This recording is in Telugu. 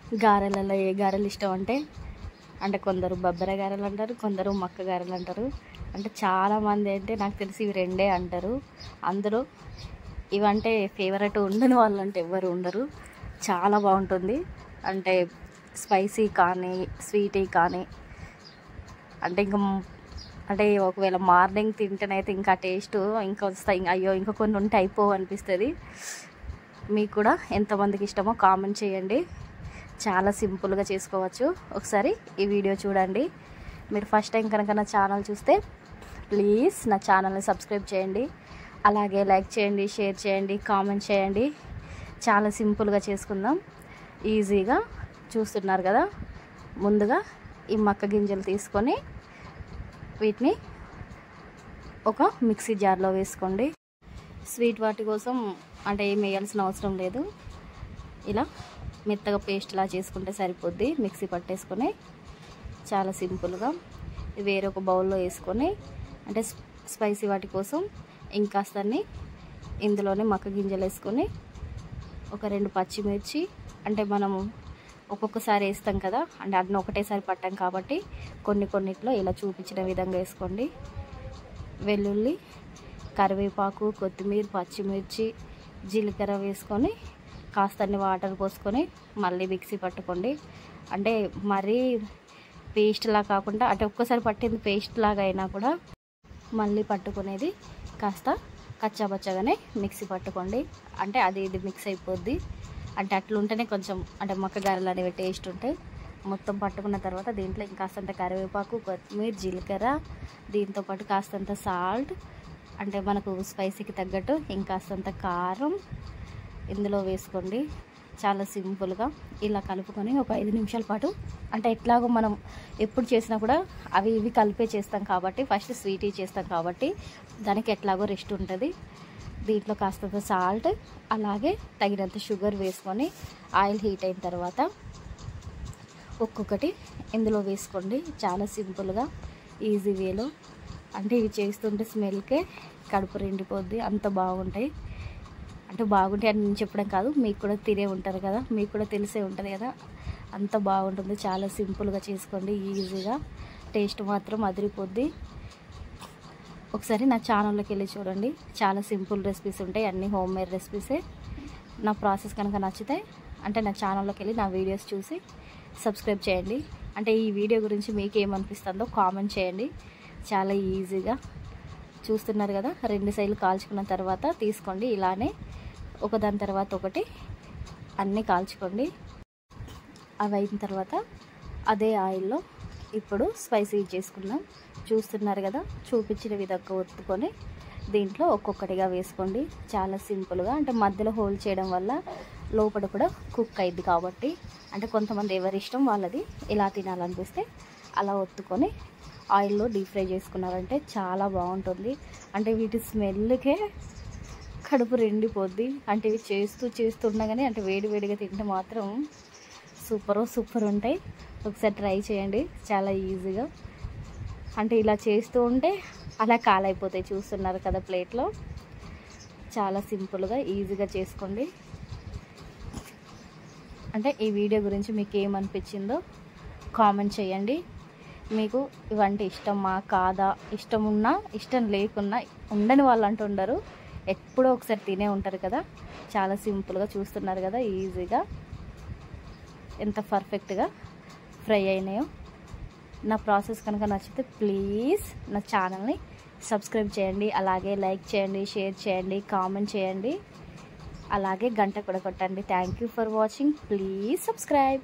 గారెలలో ఏ గారెలు ఇష్టం అంటే అంటే కొందరు బబ్బెర గారెలు అంటారు కొందరు మక్క గారెలు అంటారు అంటే చాలామంది అంటే నాకు తెలిసి ఇవి రెండే అంటారు అందరూ ఇవంటే ఫేవరెట్ ఉండని వాళ్ళు అంటే ఎవరు ఉండరు చాలా బాగుంటుంది అంటే స్పైసీ కానీ స్వీటీ కానీ అంటే ఇంకా మ్- అంటే ఒకవేళ మార్నింగ్ తింటేనైతే ఇంకా టేస్ట్ ఇంకా వస్తాయి ఇంకా అయ్యో ఇంకా కొన్ని ఉంటే అయిపో అనిపిస్తుంది మీకు కూడా ఎంతమందికి ఇష్టమో కామెంట్ చేయండి చాలా సింపుల్గా చేసుకోవచ్చు ఒకసారి ఈ వీడియో చూడండి మీరు ఫస్ట్ టైం కనుక నా ఛానల్ చూస్తే ప్లీజ్ నా ఛానల్ని సబ్స్క్రైబ్ చేయండి అలాగే లైక్ చేయండి షేర్ చేయండి కామెంట్ చేయండి చాలా సింపుల్గా చేసుకుందాం ఈజీగా చూస్తున్నారు కదా ముందుగా ఈ మక్క గింజలు తీసుకొని వీటిని ఒక మిక్సీ జార్లో వేసుకోండి స్వీట్ వాటి కోసం అంటే ఏం వేయాల్సిన అవసరం లేదు ఇలా మెత్తగా పేస్ట్ లా చేసుకుంటే సరిపోద్ది మిక్సీ పట్టేసుకొని చాలా సింపుల్గా వేరే ఒక బౌల్లో వేసుకొని అంటే స్ప- స్పైసీ వాటి కోసం ఇంకాస్తని ఇందులోనే మక్క గింజలు వేసుకొని ఒక రెండు పచ్చిమిర్చి అంటే మనము ఒక్కొక్కసారి వేస్తాం కదా అంటే అన్ని ఒకటేసారి పట్టాం కాబట్టి కొన్ని కొన్నిట్లో ఇలా చూపించిన విధంగా వేసుకోండి వెల్లుల్లి కరివేపాకు కొత్తిమీర పచ్చిమిర్చి జీలకర్ర వేసుకొని కాస్తన్ని వాటర్ పోసుకొని మళ్ళీ మిక్సీ పట్టుకోండి అంటే మరీ పేస్ట్లా కాకుండా అంటే ఒక్కసారి పట్టింది పేస్ట్ లాగా అయినా కూడా మళ్ళీ పట్టుకునేది కాస్త కచ్చాబచ్చగానే మిక్సీ పట్టుకోండి అంటే అది ఇది మిక్స్ అయిపోద్ది అంటే అట్లుంటేనే కొంచెం అంటే మొక్క గారెలు అనేవి టేస్ట్ ఉంటాయి మొత్తం పట్టుకున్న తర్వాత దీంట్లో ఇంకాస్తంత కరివేపాకు కొత్తిమీర జీలకర్ర దీంతో పాటు కాస్తంత సాల్ట్ అంటే మనకు స్పైసీకి తగ్గట్టు ఇంకాస్తంత కారం ఇందులో వేసుకోండి చాలా సింపుల్గా ఇలా కలుపుకొని ఒక ఐదు నిమిషాల పాటు అంటే ఎట్లాగో మనం ఎప్పుడు చేసినా కూడా అవి ఇవి కలిపే చేస్తాం కాబట్టి ఫస్ట్ స్వీటీ చేస్తాం కాబట్టి దానికి ఎట్లాగో రెస్ట్ ఉంటుంది దీంట్లో కాస్తంత సాల్ట్ అలాగే తగినంత షుగర్ వేసుకొని ఆయిల్ హీట్ అయిన తర్వాత ఒక్కొక్కటి ఇందులో వేసుకోండి చాలా సింపుల్గా ఈజీ వేలో అంటే ఇవి చేస్తుంటే స్మెల్కే కడుపు రెండిపోద్ది అంత బాగుంటాయి అంటే బాగుంటాయి అని నేను చెప్పడం కాదు మీకు కూడా తినే ఉంటారు కదా మీకు కూడా తెలిసే ఉంటుంది కదా అంత బాగుంటుంది చాలా సింపుల్గా చేసుకోండి ఈజీగా టేస్ట్ మాత్రం అదిరిపోద్ది ఒకసారి నా ఛానల్లోకి వెళ్ళి చూడండి చాలా సింపుల్ రెసిపీస్ ఉంటాయి అన్ని హోమ్ మేడ్ రెసిపీసే నా ప్రాసెస్ కనుక నచ్చితే అంటే నా ఛానల్లోకి వెళ్ళి నా వీడియోస్ చూసి సబ్స్క్రైబ్ చేయండి అంటే ఈ వీడియో గురించి మీకు ఏమనిపిస్తుందో కామెంట్ చేయండి చాలా ఈజీగా చూస్తున్నారు కదా రెండు సైడ్లు కాల్చుకున్న తర్వాత తీసుకోండి ఇలానే ఒకదాని తర్వాత ఒకటి అన్నీ కాల్చుకోండి అవి అయిన తర్వాత అదే ఆయిల్లో ఇప్పుడు స్పైసీ చేసుకుందాం చూస్తున్నారు కదా చూపించిన విధంగా ఒత్తుకొని దీంట్లో ఒక్కొక్కటిగా వేసుకోండి చాలా సింపుల్గా అంటే మధ్యలో హోల్డ్ చేయడం వల్ల లోపల కూడా కుక్ అయింది కాబట్టి అంటే కొంతమంది ఎవరి ఇష్టం వాళ్ళది ఎలా తినాలనిపిస్తే అలా ఒత్తుకొని ఆయిల్లో డీప్ ఫ్రై చేసుకున్నారంటే చాలా బాగుంటుంది అంటే వీటి స్మెల్కే కడుపు రెండిపోద్ది అంటే ఇవి చేస్తూ చేస్తూ ఉండగానే అంటే వేడి వేడిగా తింటే మాత్రం సూపర్ సూపర్ ఉంటాయి ఒకసారి ట్రై చేయండి చాలా ఈజీగా అంటే ఇలా చేస్తూ ఉంటే అలా కాలైపోతాయి చూస్తున్నారు కదా ప్లేట్లో చాలా సింపుల్గా ఈజీగా చేసుకోండి అంటే ఈ వీడియో గురించి మీకు ఏమనిపించిందో కామెంట్ చేయండి మీకు ఇవంటే ఇష్టమా కాదా ఇష్టం ఉన్నా ఇష్టం లేకున్నా ఉండని వాళ్ళు అంటూ ఉండరు ఎప్పుడో ఒకసారి తినే ఉంటారు కదా చాలా సింపుల్గా చూస్తున్నారు కదా ఈజీగా ఎంత పర్ఫెక్ట్గా ఫ్రై అయినాయో నా ప్రాసెస్ కనుక నచ్చితే ప్లీజ్ నా ఛానల్ని సబ్స్క్రైబ్ చేయండి అలాగే లైక్ చేయండి షేర్ చేయండి కామెంట్ చేయండి అలాగే గంట కూడా కొట్టండి thank you for watching please subscribe